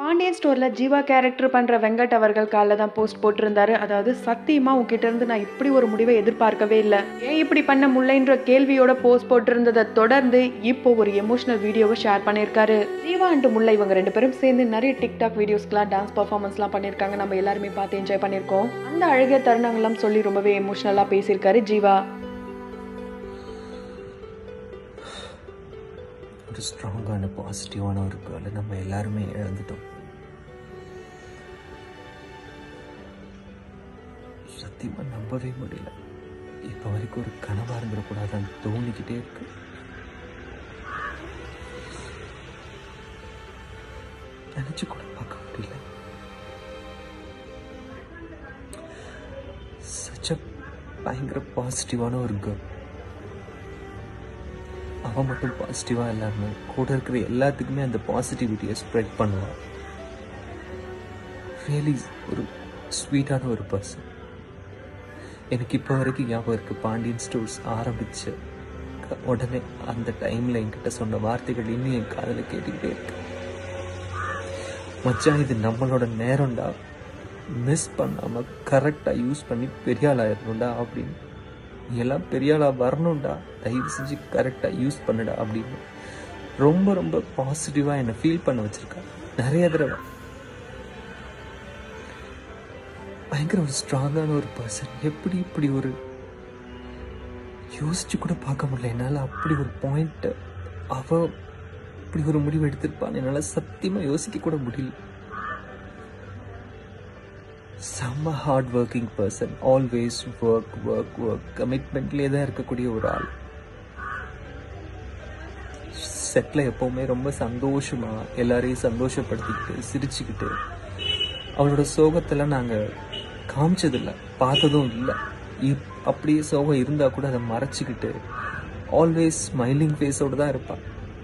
பாண்டியன் ஸ்டோரில் ஜீவா கேரக்டர் பண்ணுற வெங்கட் அவர்கள் காலைல தான் போஸ்ட் போட்டிருந்தாரு அதாவது சத்தியமா உங்ககிட்ட இருந்து நான் இப்படி ஒரு முடிவை எதிர்பார்க்கவே இல்லை ஏன் இப்படி பண்ண முடியலன்ற கேள்வியோட போஸ்ட் போட்டிருந்ததை தொடர்ந்து இப்போ ஒரு எமோஷனல் வீடியோவை ஷேர் பண்ணியிருக்காரு ஜீவா அண்ட் முல்லை இவங்க ரெண்டு பேரும் சேர்ந்து நிறைய டிக்டாக் வீடியோஸ்க்குலாம் டான்ஸ் பர்ஃபார்மன்ஸ்லாம் பண்ணியிருக்காங்க நம்ம எல்லாருமே பார்த்து என்ஜாய் பண்ணியிருக்கோம் அந்த அழகிய தருணங்கள்லாம் சொல்லி ரொம்பவே எமோஷனலாக பேசியிருக்காரு ஜீவா ஒரு ஸ்ட்ராங்கான பாசிட்டிவான ஒரு கேர்ளை நம்ம எல்லாருமே இழந்துட்டோம் சத்தியமா நம்பவே முடியல இப்போ வரைக்கும் ஒரு கனவா இருந்துடக்கூடாதுன்னு தோணிக்கிட்டே இருக்கு நினைச்சு கூட பார்க்க முடியல சச்ச பயங்கர பாசிட்டிவான ஒரு கேர்ள் அவன் மட்டும் பாசிட்டிவாக இல்லாமல் கூட இருக்கிற எல்லாத்துக்குமே அந்த பாசிட்டிவிட்டியை ஸ்ப்ரெட் பண்ணுவான் ரியலி ஒரு ஸ்வீட்டான ஒரு பர்சன் எனக்கு இப்போ வரைக்கும் ஞாபகம் இருக்கு பாண்டியன் ஸ்டோர்ஸ் ஆரம்பிச்ச க- உடனே அந்த டைமில் என்கிட்ட சொன்ன வார்த்தைகள் இன்னும் என் காதில் கேட்டுக்கிட்டே இருக்கு மச்சான் இது நம்மளோட நேரம்டா மிஸ் பண்ணாமல் கரெக்டாக யூஸ் பண்ணி பெரிய ஆள் ஆயிடணும்டா அப்படின்னு நீ எல்லாம் பெரிய ஆளா வரணும்டா தயவு செஞ்சு கரெக்டாக யூஸ் பண்ணுடா அப்படின்னு ரொம்ப ரொம்ப பாசிட்டிவாக என்னை ஃபீல் பண்ண வச்சிருக்கா நிறைய தடவை பயங்கர ஒரு ஸ்ட்ராங்கான ஒரு பர்சன் எப்படி இப்படி ஒரு யோசிச்சு கூட பார்க்க முடியல என்னால் அப்படி ஒரு பாயிண்ட் அவ இப்படி ஒரு முடிவு எடுத்திருப்பான்னு என்னால் சத்தியமாக யோசிக்க கூட முடியல செம்ம hard working person always work work work கமிட்மெண்ட்லேயே தான் இருக்கக்கூடிய ஒரு ஆள் செட்டில் எப்போவுமே ரொம்ப சந்தோஷமா எல்லாரையும் சந்தோஷப்படுத்திக்கிட்டு சிரிச்சுக்கிட்டு அவளோட சோகத்தெல்லாம் நாங்கள் காமிச்சதில்ல பார்த்ததும் இல்லை இப்- அப்படியே சோகம் இருந்தால் கூட அதை மறைச்சிக்கிட்டு ஆல்வேஸ் ஸ்மைலிங் ஃபேஸோடு தான் இருப்பாள்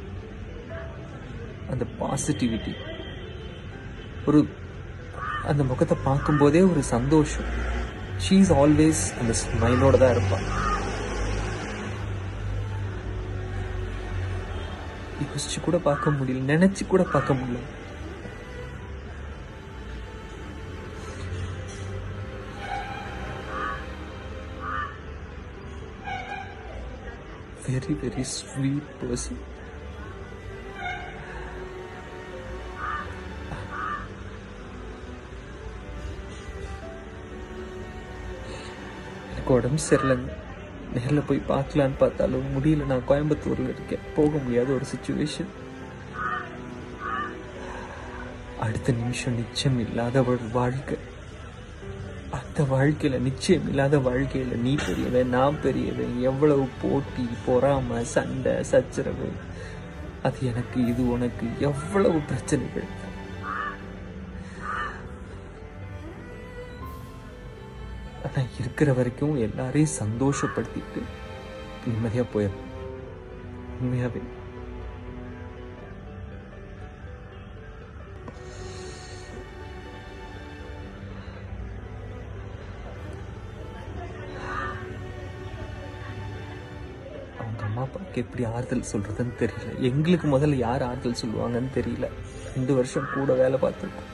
அந்த பாசிட்டிவிட்டி ஒரு அந்த முகத்தை பார்க்கும்போதே ஒரு சந்தோஷம் ஷீ இஸ் ஆல்வேஸ் அந்த ஸ்மைலோட தான் இருப்பாள் யோசிச்சு கூட பார்க்க முடியல நினைச்சு கூட பார்க்க முடியல வெரி வெரி ஸ்வீட் பர்சன் எனக்கு உடம்பு சரியில்லைங்க நேரில் போய் பார்க்கலான்னு பார்த்தாலும் முடியல நான் கோயம்புத்தூரில் இருக்கேன் போக முடியாத ஒரு சுச்சுவேஷன் அடுத்த நிமிஷம் நிச்சயம் இல்லாத ஒரு வாழ்க்கை அந்த வாழ்க்கையில நிச்சயம் இல்லாத வாழ்க்கையில நீ பெரியவன் நான் பெரியவன் எவ்வளவு போட்டி பொறாமை சண்டை சச்சரவு அது எனக்கு இது உனக்கு எவ்வளவு பிரச்சனைகள் ஆனா இருக்கிற வரைக்கும் எல்லாரையும் சந்தோஷப்படுத்திட்டு நிம்மதியா போயிடும் உண்மையாவே அவங்க அம்மா அப்பாவுக்கு எப்படி ஆறுதல் சொல்றதுன்னு தெரியல எங்களுக்கு முதல்ல யார் ஆறுதல் சொல்லுவாங்கன்னு தெரியல ரெண்டு வருஷம் கூட வேலை பார்த்துருக்கோம்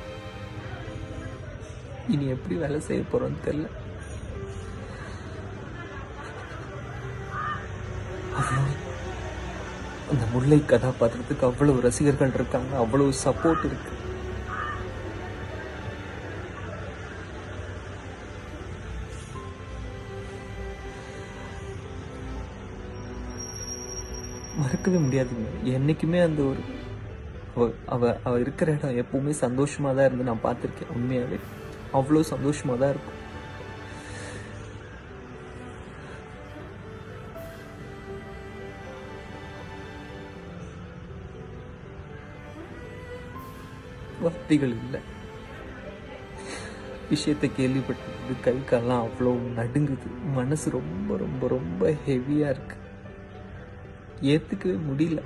இனி எப்படி வேலை செய்ய போறோம்னு தெரியல அவ்வளோ அந்த முல்லை கதாபாத்திரத்துக்கு அவ்வளவு ரசிகர்கள் இருக்காங்க அவ்வளவு சப்போர்ட் இருக்கு மறக்கவே முடியாதுங்க என்னைக்குமே அந்த ஒரு அவ அவ அவ இருக்கிற இடம் எப்பவுமே சந்தோஷமா தான் இருந்து நான் பார்த்துருக்கேன் உண்மையாவே அவ்வளோ சந்தோஷமா தான் இருக்கும் வார்த்தைகள் இல்லை விஷயத்தை கேள்விப்பட்டது கை கால்லாம் அவ்வளோ நடுங்குது மனசு ரொம்ப ரொம்ப ரொம்ப ஹெவியா இருக்கு ஏத்துக்கவே முடியல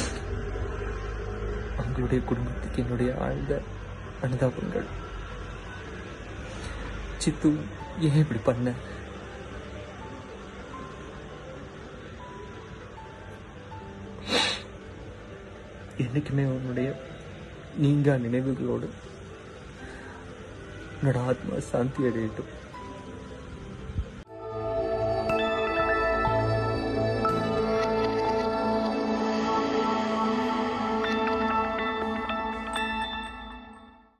அவங்களுடைய குடும்பத்துக்கு என்னுடைய ஆழ்ந்த அனுதாபங்கள் சித்து ஏன் இப்படி பண்ண என்னைக்குமே உன்னுடைய நீங்கா நினைவுகளோடு என்னோட ஆத்மா சாந்தி அடையட்டும்